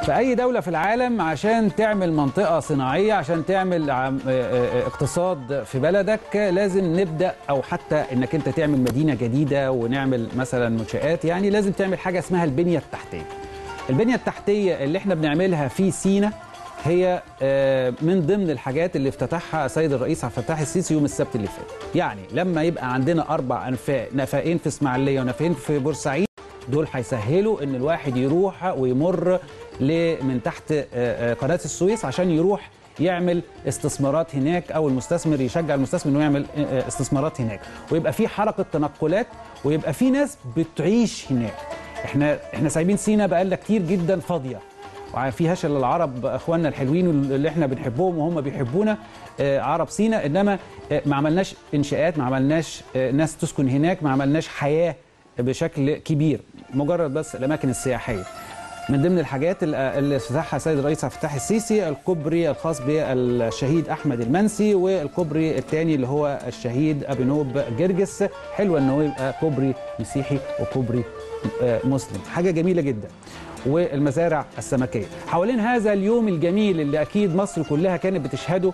في اي دوله في العالم عشان تعمل منطقه صناعيه عشان تعمل عم- آه، آه، اقتصاد في بلدك لازم نبدا او حتى انك انت تعمل مدينه جديده ونعمل مثلا منشات يعني لازم تعمل حاجه اسمها البنيه التحتيه البنيه التحتيه اللي احنا بنعملها في سينا هي آه، من ضمن الحاجات اللي افتتحها السيد الرئيس عبد الفتاح السيسي يوم السبت اللي فات يعني لما يبقى عندنا اربع انفاق نفقين في اسماعيليه ونفقين في بورسعيد دول هيسهلوا ان الواحد يروح ويمر ل- من تحت آه، آه، قناه السويس عشان يروح يعمل استثمارات هناك او المستثمر يشجع المستثمر انه يعمل آه، آه، استثمارات هناك ويبقى في حركه تنقلات ويبقى في ناس بتعيش هناك احنا احنا سايبين سينا بقالنا كتير جدا فاضيه وفي هشل العرب اخواننا الحلوين اللي احنا بنحبهم وهم بيحبونا آه، عرب سينا انما آه، ما عملناش انشاءات ما عملناش آه، ناس تسكن هناك ما عملناش حياه بشكل كبير مجرد بس الاماكن السياحيه من ضمن الحاجات اللي اللي افتتحها السيد الرئيس عبد الفتاح السيسي الكوبري الخاص بالشهيد احمد المنسي والكوبري الثاني اللي هو الشهيد ابنوب جرجس حلو ان هو يبقى كوبري مسيحي وكوبري آه، مسلم حاجه جميله جدا والمزارع السمكيه حوالين هذا اليوم الجميل اللي اكيد مصر كلها كانت بتشهده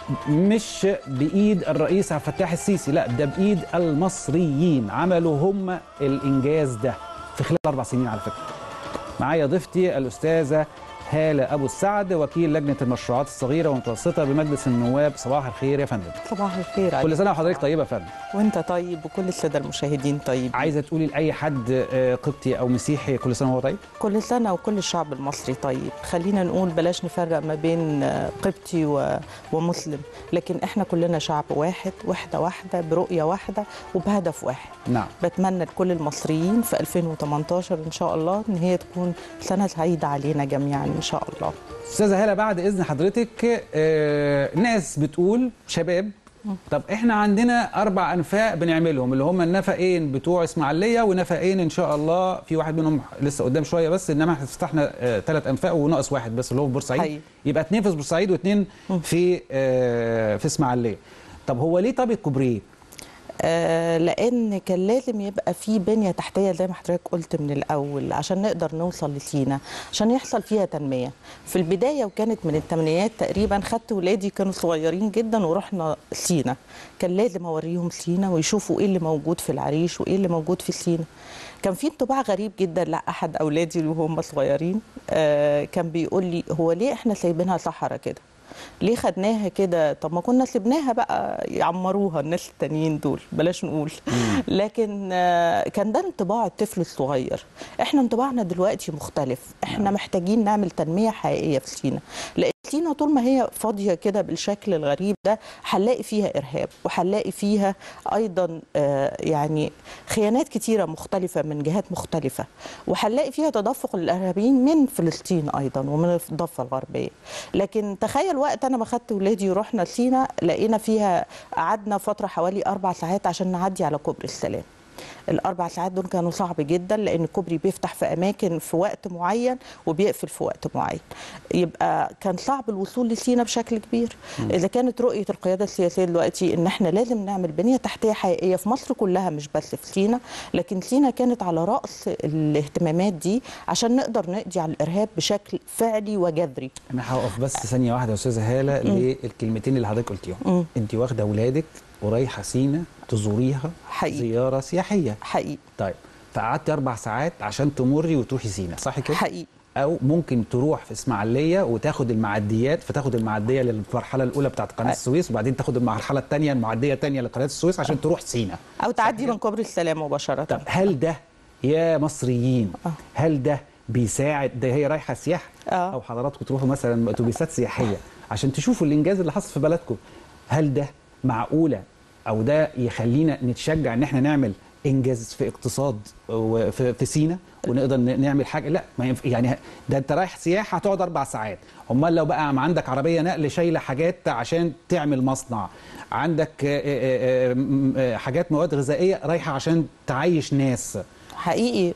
مش بايد الرئيس عبد الفتاح السيسي لا ده بايد المصريين عملوا هم الانجاز ده في خلال اربع سنين على فكره معايا ضيفتي الاستاذه هاله ابو السعد وكيل لجنه المشروعات الصغيره والمتوسطه بمجلس النواب صباح الخير يا فندم صباح الخير عليك كل سنه وحضرتك طيبه يا فندم وانت طيب وكل الساده المشاهدين طيب عايزه تقولي لاي حد آه، قبطي او مسيحي كل سنه وهو طيب كل سنه وكل الشعب المصري طيب خلينا نقول بلاش نفرق ما بين آه، قبطي و... ومسلم لكن احنا كلنا شعب واحد وحده واحده برؤيه واحده وبهدف واحد نعم بتمنى لكل المصريين في 2018 ان شاء الله ان هي تكون سنه سعيده علينا جميعا ان شاء الله استاذه هاله بعد اذن حضرتك آه، ناس بتقول شباب طب احنا عندنا اربع انفاق بنعملهم اللي هم النفقين بتوع اسماعيليه ونفقين ان شاء الله في واحد منهم لسه قدام شويه بس انما احنا فتحنا ثلاث انفاق وناقص واحد بس اللي هو في بورسعيد حقيقي. يبقى اثنين في بورسعيد واثنين في آه، في اسماعيليه طب هو ليه طب الكوبريه آه، لان كان لازم يبقى في بنيه تحتيه زي ما حضرتك قلت من الاول عشان نقدر نوصل لسينا عشان يحصل فيها تنميه في البدايه وكانت من الثمانينات تقريبا خدت ولادي كانوا صغيرين جدا ورحنا سينا كان لازم اوريهم سينا ويشوفوا ايه اللي موجود في العريش وايه اللي موجود في سينا كان في انطباع غريب جدا لاحد اولادي وهم صغيرين آه، كان بيقول لي هو ليه احنا سايبينها صحراء كده ليه خدناها كده طب ما كنا سيبناها بقى يعمروها الناس التانيين دول بلاش نقول لكن آه، كان ده انطباع الطفل الصغير احنا انطباعنا دلوقتي مختلف احنا محتاجين نعمل تنمية حقيقية في سينا لان سينا طول ما هي فاضية كده بالشكل الغريب ده هنلاقي فيها إرهاب وهنلاقي فيها أيضا آه، يعني خيانات كتيرة مختلفة من جهات مختلفة وهنلاقي فيها تدفق للإرهابيين من فلسطين أيضا ومن الضفة الغربية لكن تخيل وقت أنا ما خدت ولادي ورحنا سينا لقينا فيها قعدنا فترة حوالي أربع ساعات عشان نعدي على كوبري السلام الاربع ساعات دول كانوا صعب جدا لان الكوبري بيفتح في اماكن في وقت معين وبيقفل في وقت معين يبقى كان صعب الوصول لسينا بشكل كبير اذا كانت رؤيه القياده السياسيه دلوقتي ان احنا لازم نعمل بنيه تحتيه حقيقيه في مصر كلها مش بس في سينا لكن سينا كانت على راس الاهتمامات دي عشان نقدر نقضي على الارهاب بشكل فعلي وجذري انا هقف بس ثانيه واحده يا استاذه هاله للكلمتين اللي حضرتك قلتيهم مم. انت واخده اولادك ورايحه سينا تزوريها حقيقي. زياره سياحيه حقيقي طيب فقعدتي اربع ساعات عشان تمري وتروحي سينا صح كده حقيقي او ممكن تروح في اسماعيليه وتاخد المعديات فتاخد المعديه للمرحله الاولى بتاعت قناه أي. السويس وبعدين تاخد المرحله الثانيه المعديه الثانيه لقناه السويس عشان تروح سينا او تعدي من كوبري السلام مباشره طب هل ده يا مصريين آه. هل ده بيساعد ده هي رايحه سياحه آه. او حضراتكم تروحوا مثلا اتوبيسات سياحيه عشان تشوفوا الانجاز اللي حصل في بلدكم هل ده معقوله او ده يخلينا نتشجع ان احنا نعمل انجاز في اقتصاد وفي في سينا ونقدر ن- نعمل حاجه لا ما ينف... يعني ده انت رايح سياحه هتقعد اربع ساعات امال لو بقى عم عندك عربيه نقل شايله حاجات عشان تعمل مصنع عندك آه، آه، آه، م- آه، حاجات مواد غذائيه رايحه عشان تعيش ناس حقيقي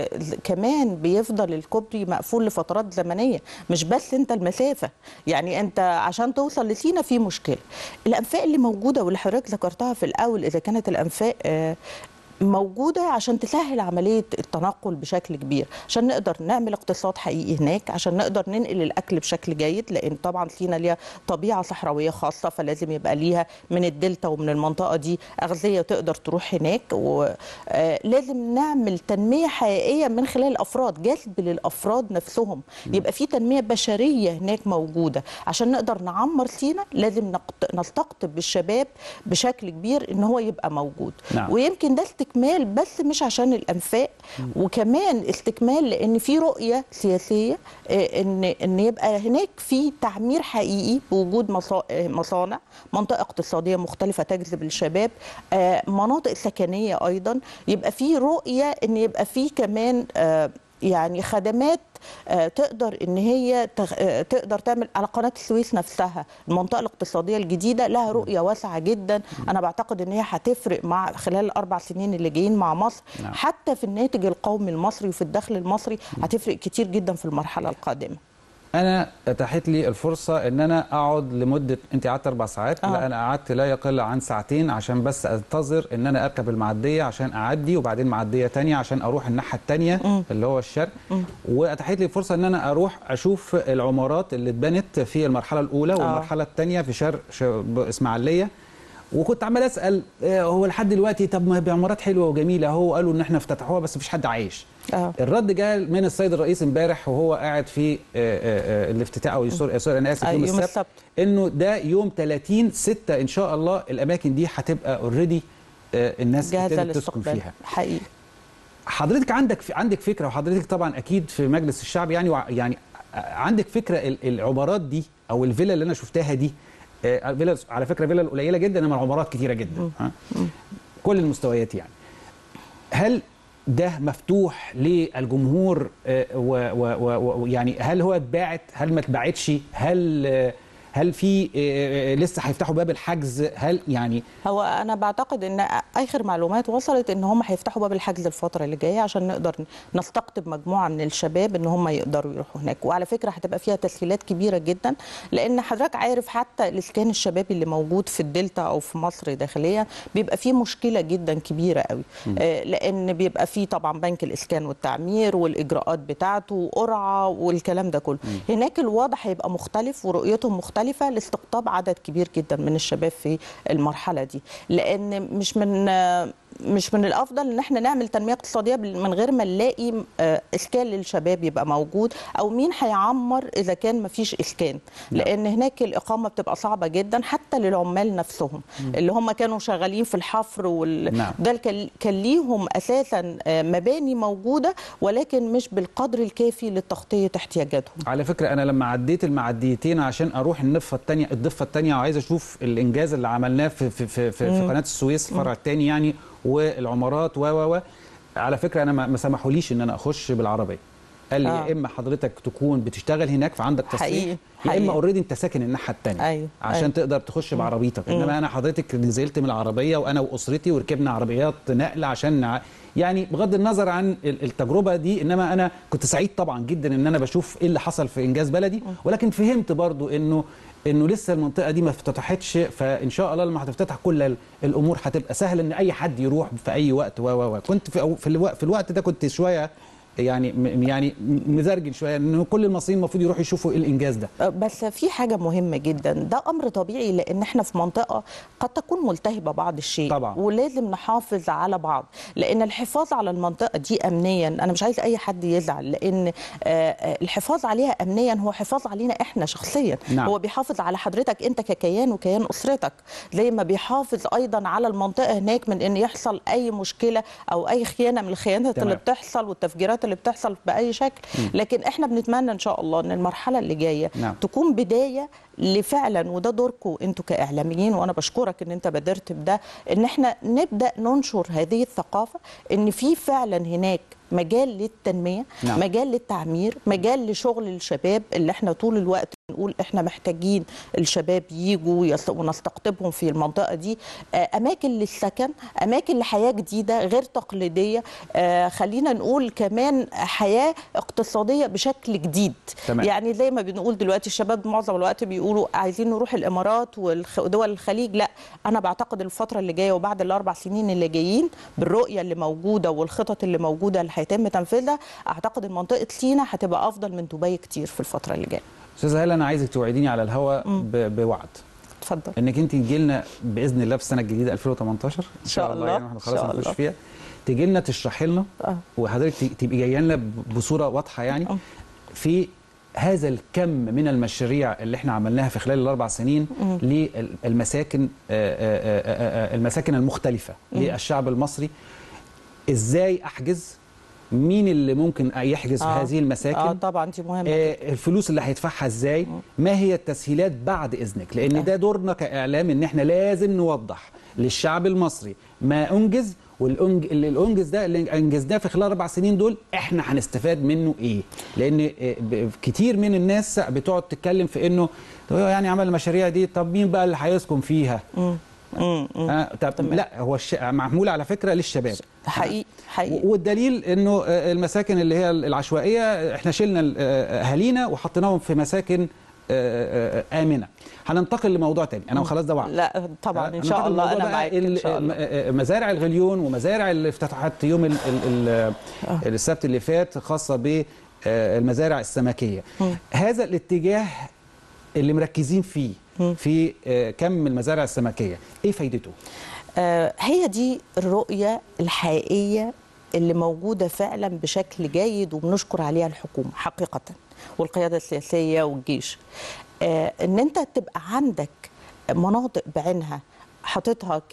وكمان بيفضل الكوبري مقفول لفترات زمنيه مش بس انت المسافه يعني انت عشان توصل لسينا في مشكله الانفاق اللي موجوده واللي حضرتك ذكرتها في الاول اذا كانت الانفاق آه، موجودة عشان تسهل عملية التنقل بشكل كبير عشان نقدر نعمل اقتصاد حقيقي هناك عشان نقدر ننقل الأكل بشكل جيد لأن طبعا سينا ليها طبيعة صحراوية خاصة فلازم يبقى ليها من الدلتا ومن المنطقة دي أغذية تقدر تروح هناك ولازم نعمل تنمية حقيقية من خلال الأفراد جذب للأفراد نفسهم يبقى في تنمية بشرية هناك موجودة عشان نقدر نعمر سينا لازم نقت- نستقطب الشباب بشكل كبير ان هو يبقى موجود نعم. ويمكن ده استكمال بس مش عشان الانفاق وكمان استكمال لان في رؤيه سياسيه آه، ان ان يبقى هناك في تعمير حقيقي بوجود مصا- آه، مصانع منطقه اقتصاديه مختلفه تجذب الشباب آه، مناطق سكنيه ايضا يبقى في رؤيه ان يبقى في كمان آه، يعني خدمات آه، تقدر ان هي تغ- آه، تقدر تعمل على قناه السويس نفسها المنطقه الاقتصاديه الجديده لها رؤيه واسعه جدا انا بعتقد ان هي هتفرق مع خلال الاربع سنين اللي جايين مع مصر نعم. حتى في الناتج القومي المصري وفي الدخل المصري هتفرق كتير جدا في المرحله القادمه انا اتاحت لي الفرصه ان انا اقعد لمده انت قعدت اربع ساعات آه. لا انا قعدت لا يقل عن ساعتين عشان بس انتظر ان انا اركب المعديه عشان اعدي وبعدين معديه تانية عشان اروح الناحيه التانية اللي هو الشرق واتاحت لي فرصه ان انا اروح اشوف العمارات اللي اتبنت في المرحله الاولى والمرحله الثانيه في شرق ش- اسماعيليه وكنت عمال اسال آه، هو لحد دلوقتي طب ما هي عمارات حلوه وجميله هو قالوا ان احنا افتتحوها بس مفيش حد عايش آه. الرد جاء من السيد الرئيس امبارح وهو قاعد في آه، آه، آه، الافتتاح او سوري سوري انا اسف آه، يوم, يوم السبت, السبت. انه ده يوم 30 6 ان شاء الله الاماكن دي هتبقى اوريدي الناس جاهزه ابتدت تسكن للاستقبال فيها حقيقي حضرتك عندك عندك فكره وحضرتك طبعا اكيد في مجلس الشعب يعني وع- يعني عندك فكره ال- العمارات دي او الفيلا اللي انا شفتها دي آه، فيلا على فكره فيلا قليله جدا انما العمارات كتيره جدا ها؟ كل المستويات يعني هل ده مفتوح للجمهور آه، و- و- و- ويعني هل هو اتباعت هل ما اتباعتش هل آه، هل في آه، آه، لسه هيفتحوا باب الحجز هل يعني هو انا بعتقد ان اخر معلومات وصلت ان هم هيفتحوا باب الحجز الفتره اللي جايه عشان نقدر نستقطب مجموعه من الشباب ان هم يقدروا يروحوا هناك وعلى فكره هتبقى فيها تسهيلات كبيره جدا لان حضرتك عارف حتى الاسكان الشبابي اللي موجود في الدلتا او في مصر داخليا بيبقى فيه مشكله جدا كبيره قوي آه، لان بيبقى فيه طبعا بنك الاسكان والتعمير والاجراءات بتاعته وقرعه والكلام ده كله هناك الوضع هيبقى مختلف ورؤيتهم مختلفه لاستقطاب عدد كبير جدا من الشباب في المرحله دي لان مش من مش من الافضل ان احنا نعمل تنميه اقتصاديه بال- من غير ما نلاقي آه، اسكان للشباب يبقى موجود او مين هيعمر اذا كان ما فيش اسكان لان هناك الاقامه بتبقى صعبه جدا حتى للعمال نفسهم اللي هم كانوا شغالين في الحفر وال... نعم. ده كان كان ليهم اساسا آه، مباني موجوده ولكن مش بالقدر الكافي لتغطيه احتياجاتهم على فكره انا لما عديت المعديتين عشان اروح النفه الثانيه الضفه الثانيه وعايز اشوف الانجاز اللي عملناه في في في, في, في قناه السويس الفرع الثاني يعني والعمارات و و و على فكره انا ما ما سمحوليش ان انا اخش بالعربيه قال لي آه. يا اما حضرتك تكون بتشتغل هناك فعندك تصريح حقيقي، يا حقيقي. اما اوريدي انت ساكن الناحيه الثانيه أيوة، عشان أيوة. تقدر تخش بعربيتك انما انا حضرتك نزلت من العربيه وانا واسرتي وركبنا عربيات نقل عشان نع... يعني بغض النظر عن ال- التجربه دي انما انا كنت سعيد طبعا جدا ان انا بشوف ايه اللي حصل في انجاز بلدي ولكن فهمت برضو انه انه لسه المنطقه دي ما افتتحتش فان شاء الله لما هتفتتح كل ال- الامور هتبقى سهل ان اي حد يروح في اي وقت و و و كنت في أو- في الوقت في الوقت ده كنت شويه يعني م- يعني مزرجن شويه انه كل المصريين المفروض يروحوا يشوفوا ايه الانجاز ده بس في حاجة مهمة جدا ده أمر طبيعي لأن احنا في منطقة قد تكون ملتهبة بعض الشيء طبعاً. ولازم نحافظ على بعض لأن الحفاظ على المنطقة دي أمنيا أنا مش عايز أي حد يزعل لأن آه، آه، الحفاظ عليها أمنيا هو حفاظ علينا احنا شخصيا نعم. هو بيحافظ على حضرتك أنت ككيان وكيان أسرتك زي ما بيحافظ أيضا على المنطقة هناك من أن يحصل أي مشكلة أو أي خيانة من الخيانات تمام. اللي بتحصل والتفجيرات اللي بتحصل بأي شكل لكن احنا بنتمنى إن شاء الله أن المرحلة اللي جاية نعم. تكون بدايه لفعلا وده دوركم انتوا كاعلاميين وانا بشكرك ان انت بادرت بده ان احنا نبدا ننشر هذه الثقافه ان في فعلا هناك مجال للتنميه نعم. مجال للتعمير مجال لشغل الشباب اللي احنا طول الوقت نقول احنا محتاجين الشباب يجوا يس- ونستقطبهم في المنطقه دي آه، اماكن للسكن اماكن لحياه جديده غير تقليديه آه، خلينا نقول كمان حياه اقتصاديه بشكل جديد تمام. يعني زي ما بنقول دلوقتي الشباب معظم الوقت بيقولوا عايزين نروح الامارات والخ- ودول الخليج لا انا بعتقد الفتره اللي جايه وبعد الاربع سنين اللي جايين بالرؤيه اللي موجوده والخطط اللي موجوده اللي هيتم تنفيذها اعتقد ان منطقه سينا هتبقى افضل من دبي كتير في الفتره اللي جايه استاذه هاله انا عايزك توعديني على الهواء ب- بوعد اتفضل انك انت تجي لنا باذن الله في السنه الجديده 2018 ان شاء الله. يعني احنا خلاص إن شاء هنخش الله. فيها تجي لنا تشرحي لنا آه. وحضرتك ت- تبقي جايه لنا ب- بصوره واضحه يعني آه. في هذا الكم من المشاريع اللي احنا عملناها في خلال الاربع سنين للمساكن آه، آه، آه، آه، المساكن المختلفه للشعب المصري ازاي احجز مين اللي ممكن يحجز آه. في هذه المساكن اه طبعا دي مهمه آه، الفلوس اللي هيدفعها ازاي ما هي التسهيلات بعد اذنك لان ده دورنا كاعلام ان احنا لازم نوضح للشعب المصري ما انجز والأنج... اللي الانجز ده اللي انجزناه في خلال اربع سنين دول احنا هنستفاد منه ايه لان آه، ب- كتير من الناس بتقعد تتكلم في انه طب هو يعني عمل المشاريع دي طب مين بقى اللي هيسكن فيها مم. مم. آه طب لا هو الش... معمول على فكره للشباب حقيقي حقيقي والدليل انه آه، المساكن اللي هي العشوائيه احنا شلنا آه، اهالينا وحطيناهم في مساكن آه، آه، امنه هننتقل لموضوع تاني انا خلاص ده وعد لا طبعا ان هننتقل شاء الله لموضوع انا بقى معاك ان ال- شاء الله م- آه، مزارع الغليون ومزارع اللي افتتحت يوم ال ال ال السبت اللي فات خاصه بالمزارع السمكيه هذا الاتجاه اللي مركزين فيه في آه، كم المزارع السمكيه ايه فايدته آه، هي دي الرؤية الحقيقية اللي موجودة فعلا بشكل جيد وبنشكر عليها الحكومة حقيقة والقيادة السياسية والجيش آه، ان انت تبقى عندك مناطق بعينها حاططها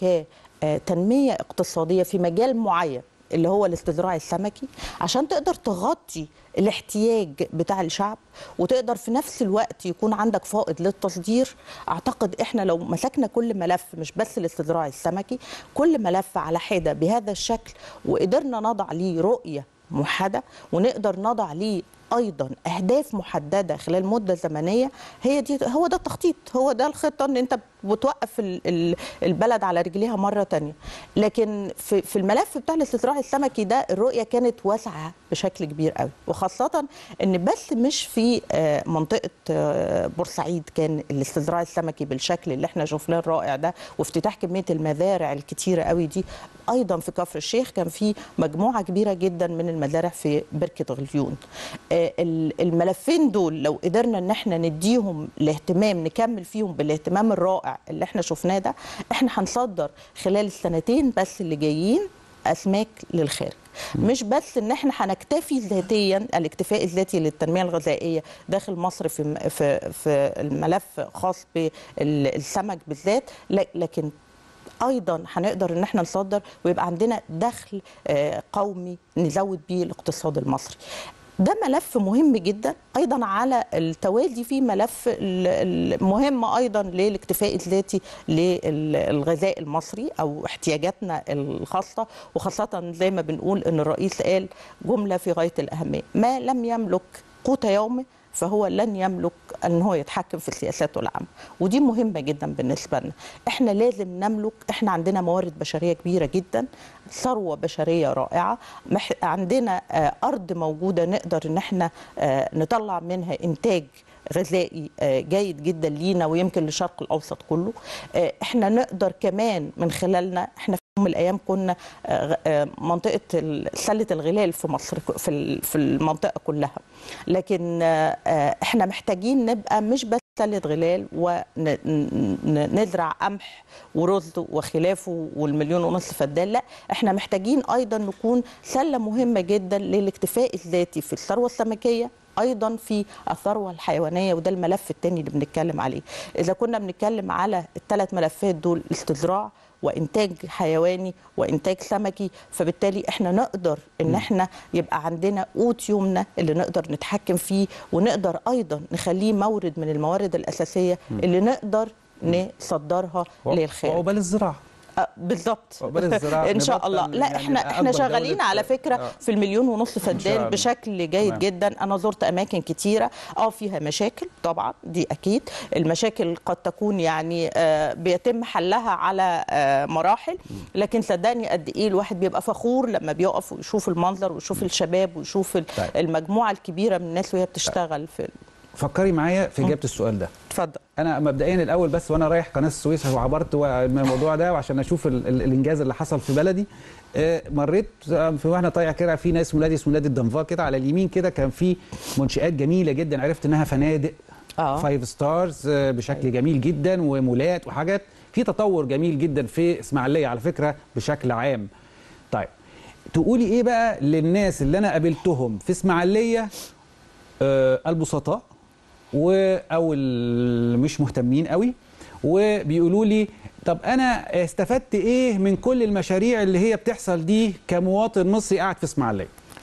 كتنمية اقتصادية في مجال معين اللي هو الاستزراع السمكي عشان تقدر تغطي الاحتياج بتاع الشعب وتقدر في نفس الوقت يكون عندك فائض للتصدير اعتقد احنا لو مسكنا كل ملف مش بس الاستزراع السمكي كل ملف على حده بهذا الشكل وقدرنا نضع ليه رؤيه موحده ونقدر نضع ليه ايضا اهداف محدده خلال مده زمنيه هي دي هو ده التخطيط هو ده الخطه ان انت بتوقف ال- ال- البلد على رجليها مره تانية لكن في في الملف بتاع الاستزراع السمكي ده الرؤيه كانت واسعه بشكل كبير قوي وخاصه ان بس مش في آه، منطقه آه، بورسعيد كان الاستزراع السمكي بالشكل اللي احنا شفناه الرائع ده وافتتاح كميه المزارع الكتيره قوي دي ايضا في كفر الشيخ كان في مجموعه كبيره جدا من المزارع في بركه غليون آه، ال- الملفين دول لو قدرنا ان احنا نديهم الاهتمام نكمل فيهم بالاهتمام الرائع اللي احنا شفناه ده احنا هنصدر خلال السنتين بس اللي جايين اسماك للخارج مش بس ان احنا هنكتفي ذاتيا الاكتفاء الذاتي للتنميه الغذائيه داخل مصر في في في الملف خاص بالسمك بالذات ل- لكن ايضا هنقدر ان احنا نصدر ويبقى عندنا دخل آه، قومي نزود بيه الاقتصاد المصري ده ملف مهم جدا ايضا على التوازي في ملف ال- المهم ايضا للاكتفاء الذاتي للغذاء المصري او احتياجاتنا الخاصه وخاصه زي ما بنقول ان الرئيس قال جمله في غايه الاهميه ما لم يملك قوت يومه فهو لن يملك ان هو يتحكم في سياساته العامه ودي مهمه جدا بالنسبه لنا احنا لازم نملك احنا عندنا موارد بشريه كبيره جدا ثروه بشريه رائعه مح... عندنا آه، ارض موجوده نقدر ان احنا آه، نطلع منها انتاج غذائي آه، جيد جدا لينا ويمكن للشرق الاوسط كله آه، احنا نقدر كمان من خلالنا احنا في يوم من الايام كنا آه، آه، منطقه ال- سله الغلال في مصر ك- في ال- في المنطقه كلها لكن آه، آه، احنا محتاجين نبقى مش بس سله غلال ونزرع قمح ورز وخلافه والمليون ونص فدان لا احنا محتاجين ايضا نكون سله مهمه جدا للاكتفاء الذاتي في الثروه السمكيه ايضا في الثروه الحيوانيه وده الملف الثاني اللي بنتكلم عليه اذا كنا بنتكلم على الثلاث ملفات دول استزراع وانتاج حيواني وانتاج سمكي فبالتالي احنا نقدر ان احنا يبقى عندنا قوت يومنا اللي نقدر نتحكم فيه ونقدر ايضا نخليه مورد من الموارد الاساسيه اللي نقدر نصدرها و- للخارج وعقبال الزراعه آه، بالظبط عقبال الزراعة ان شاء نبطل الله لا يعني احنا نبقى احنا أكبر شغالين دولة- على فكره آه. في المليون ونص شاء الله. فدان بشكل جيد تمام. جدا انا زرت اماكن كتيره اه فيها مشاكل طبعا دي اكيد المشاكل قد تكون يعني آه، بيتم حلها على آه، مراحل لكن صدقني قد ايه الواحد بيبقى فخور لما بيقف ويشوف المنظر ويشوف الشباب ويشوف ال- طيب. المجموعه الكبيره من الناس وهي بتشتغل في فكري معايا في اجابه السؤال ده اتفضل انا مبدئيا الاول بس وانا رايح قناه السويس وعبرت من الموضوع ده وعشان اشوف ال ال الانجاز اللي حصل في بلدي آه، مريت آه، في واحنا طالع كده في ناس اسمه نادي اسمه نادي الدنفار كده على اليمين كده كان في منشات جميله جدا عرفت انها فنادق آه. فايف ستارز آه، بشكل جميل جدا ومولات وحاجات في تطور جميل جدا في اسماعيليه على فكره بشكل عام طيب تقولي ايه بقى للناس اللي انا قابلتهم في اسماعيليه آه، البسطاء و او اللي مش مهتمين قوي وبيقولوا لي طب انا استفدت ايه من كل المشاريع اللي هي بتحصل دي كمواطن مصري قاعد في اسماعيليه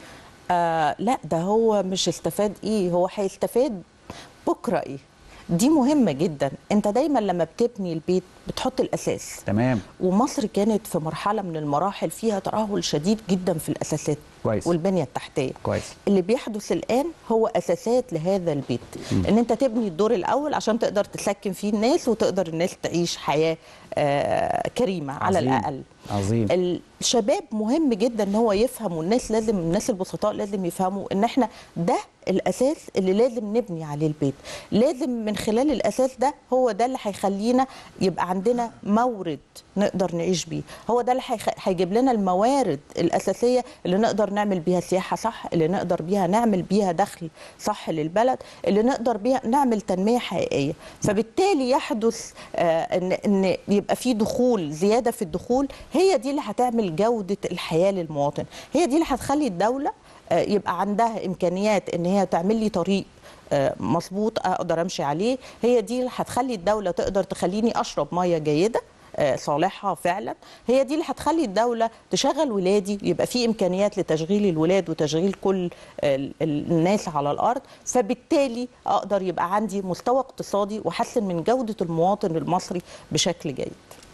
آه لا ده هو مش استفاد ايه هو هيستفاد بكره ايه دي مهمه جدا انت دايما لما بتبني البيت بتحط الاساس تمام ومصر كانت في مرحله من المراحل فيها ترهل شديد جدا في الاساسات كويس. والبنيه التحتيه كويس اللي بيحدث الان هو اساسات لهذا البيت ان انت تبني الدور الاول عشان تقدر تسكن فيه الناس وتقدر الناس تعيش حياه آه كريمه على عظيم. الاقل عظيم الشباب مهم جدا ان هو يفهم والناس لازم الناس البسطاء لازم يفهموا ان احنا ده الاساس اللي لازم نبني عليه البيت لازم من خلال الاساس ده هو ده اللي هيخلينا يبقى عندنا مورد نقدر نعيش بيه هو ده اللي هيخ- هيجيب لنا الموارد الاساسيه اللي نقدر نعمل بيها سياحه صح اللي نقدر بيها نعمل بيها دخل صح للبلد اللي نقدر بيها نعمل تنميه حقيقيه فبالتالي يحدث آه، ان ان يبقى في دخول زياده في الدخول هي دي اللي هتعمل جوده الحياه للمواطن هي دي اللي هتخلي الدوله آه، يبقى عندها امكانيات ان هي تعمل لي طريق آه، مظبوط اقدر امشي عليه هي دي اللي هتخلي الدوله تقدر تخليني اشرب ميه جيده آه، صالحه فعلا هي دي اللي هتخلي الدوله تشغل ولادي يبقى في امكانيات لتشغيل الولاد وتشغيل كل ال- ال- الناس على الارض فبالتالي اقدر يبقى عندي مستوى اقتصادي واحسن من جوده المواطن المصري بشكل جيد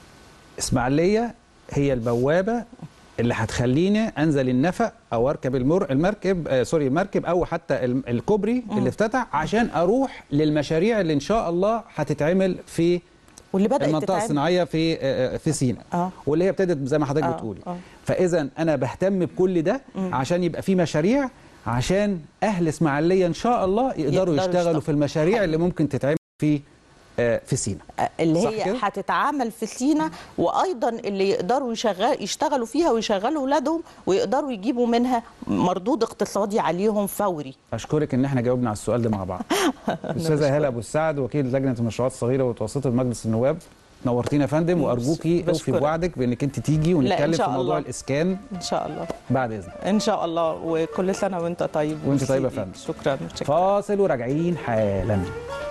اسماعيليه هي البوابه اللي هتخليني انزل النفق او اركب المر المركب آه سوري المركب او حتى الم- الكوبري اللي افتتح عشان اروح للمشاريع اللي ان شاء الله هتتعمل في واللي بدات المنطقه تتعمل. الصناعيه في آه، آه، في سيناء آه. واللي هي ابتدت زي ما حضرتك آه، بتقولي آه. فاذا انا بهتم بكل ده عشان يبقى في مشاريع عشان اهل اسماعيليه ان شاء الله يقدروا, يقدروا يشتغلوا يشتغلوا. في المشاريع اللي ممكن تتعمل في آه، في سيناء اللي صح هي كده؟ هتتعامل في سينا وايضا اللي يقدروا يشغل يشتغلوا فيها ويشغلوا اولادهم ويقدروا يجيبوا منها مردود اقتصادي عليهم فوري اشكرك ان احنا جاوبنا على السؤال ده مع بعض استاذه هاله ابو السعد وكيل لجنه المشروعات الصغيره ومتوسطه مجلس النواب نورتينا يا فندم وارجوكي اوفي بشكرك. بوعدك بانك انت تيجي لا، إن ونتكلم في شاء موضوع الله. الاسكان ان شاء الله بعد اذنك ان شاء الله وكل سنه وانت طيب وأنت طيبة يا وسيدي. فندم. شكرا شكرا فاصل وراجعين حالا